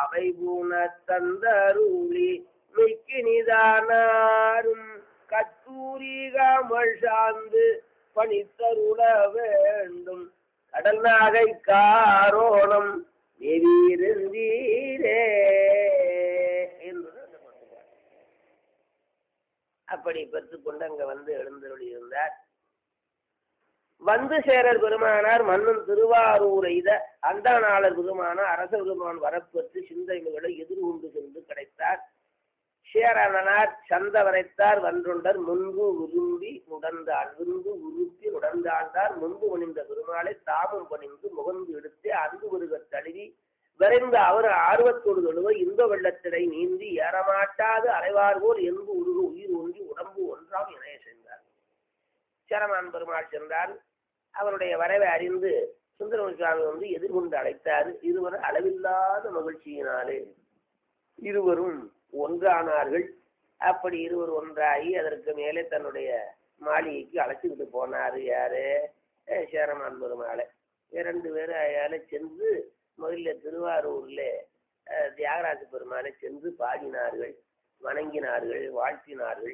அவை பூன தந்தருளி மிக்கினிதானாரும் கத்தூரி காமல் சார்ந்து பணித்தருள வேண்டும் கடல் நாகை காரோணம் நெவீரந்தீரே என்பது அந்த பாட்டு. அப்படி பெற்றுக்கொண்டு அங்க வந்து எழுந்தருளி இருந்தார் வந்து சேரர் பெருமானார் மன்னன் திருவாரூர் எய்த அந்தானாளர் பெருமானார் அரச பெருமான் வரப்பெற்று சிந்தைகளை எதிர்கொண்டு சென்று கிடைத்தார் சேரணனார் சந்த வரைத்தார் வன்றொண்டர் முன்பு விரும்பி உடர்ந்தாள் விருந்து உருப்பி உடர்ந்தாண்டார் முன்பு பணிந்த பெருமாளை தாமும் பணிந்து முகந்து எடுத்து அன்பு வருகத் தழுவி விரைந்த அவர் ஆர்வத்தோடு தொழுவ இன்ப வெள்ளத்திடை நீந்தி ஏறமாட்டாது அலைவார் போல் என்பு உருகு உயிர் ஒன்றி உடம்பு ஒன்றாம் இணைய சென்றார் சேரமான் பெருமாள் சென்றார் அவருடைய வரவை அறிந்து சுந்தரமணி சுவாமி வந்து எதிர்கொண்டு அழைத்தார் இருவர் அளவில்லாத மகிழ்ச்சியினாலே இருவரும் ஒன்றானார்கள் அப்படி இருவர் ஒன்றாகி அதற்கு மேலே தன்னுடைய மாளிகைக்கு அழைச்சிக்கிட்டு போனாரு யாரு அஹ் சேரமான் பெருமாளை இரண்டு பேரும் அயால சென்று முதல்ல திருவாரூர்ல அஹ், தியாகராஜ பெருமாளை சென்று பாடினார்கள் வணங்கினார்கள் வாழ்த்தினார்கள்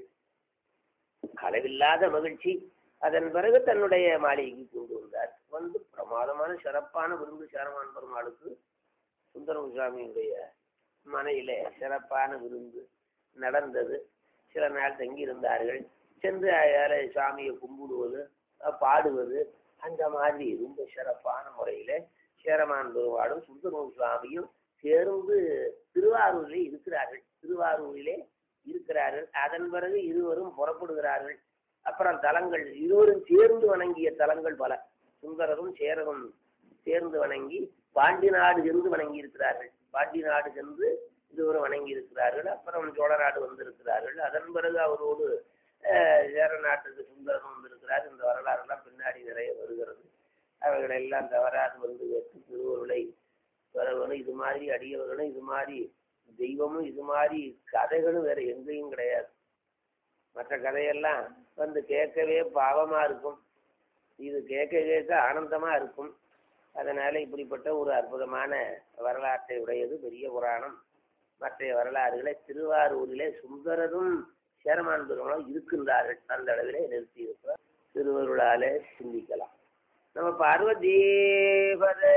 அளவில்லாத மகிழ்ச்சி அதன் பிறகு தன்னுடைய மாளிகைக்கு கொண்டு வந்தார் வந்து பிரமாதமான சிறப்பான விருந்து சேரமான் பெருமாளுக்கு சுந்தரம் சுவாமியுடைய மனையில சிறப்பான விருந்து நடந்தது சில நாள் தங்கியிருந்தார்கள் சென்று அயால சாமியை கும்பிடுவது அஹ் பாடுவது அந்த மாதிரி ரொம்ப சிறப்பான முறையில சேரமான் பெருமாளும் சுந்தரம் சுவாமியும் சேர்ந்து திருவாரூரிலே இருக்கிறார்கள் திருவாரூரிலே இருக்கிறார்கள் அதன் பிறகு இருவரும் புறப்படுகிறார்கள் அப்புறம் தலங்கள் இருவரும் சேர்ந்து வணங்கிய தலங்கள் பல சுந்தரரும் சேரரும் சேர்ந்து வணங்கி பாண்டி நாடு சென்று வணங்கி இருக்கிறார்கள் பாண்டி நாடு சென்று இருவரும் வணங்கி இருக்கிறார்கள் அப்புறம் சோழ நாடு வந்திருக்கிறார்கள் அதன் பிறகு அவரோடு அஹ், சேர நாட்டுக்கு சுந்தரம் வந்திருக்கிறார் இந்த வரலாறுலாம் பின்னாடி நிறைய வருகிறது அவைகள் எல்லாம் தவறாது வந்து வெற்றி திருவருளை வரவனும் இது மாதிரி அடியவர்களும் இது மாதிரி தெய்வமும் இது மாதிரி கதைகளும் வேற எங்கேயும் கிடையாது மற்ற கதையெல்லாம் வந்து கேட்கவே பாவமா இருக்கும் இது கேட்க கேட்க ஆனந்தமா இருக்கும் அதனால இப்படிப்பட்ட ஒரு அற்புதமான வரலாற்றை உடையது பெரிய புராணம் மற்ற வரலாறுகளை திருவாரூரிலே சுந்தரரும் சேரமான் பெருமாளும் இருக்கின்றார்கள் அந்த அளவிலே நிறுத்தி இருக்கிறார் திருவருளாலே சிந்திக்கலாம் நம்ம பார்வதீபதே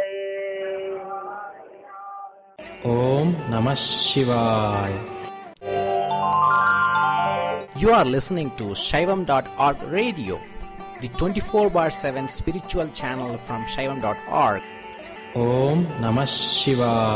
Om Namah Shivaya. You are listening to Shaivam.org radio, the 24 bar 7 spiritual channel from Shaivam.org. Om Namah Shivaya.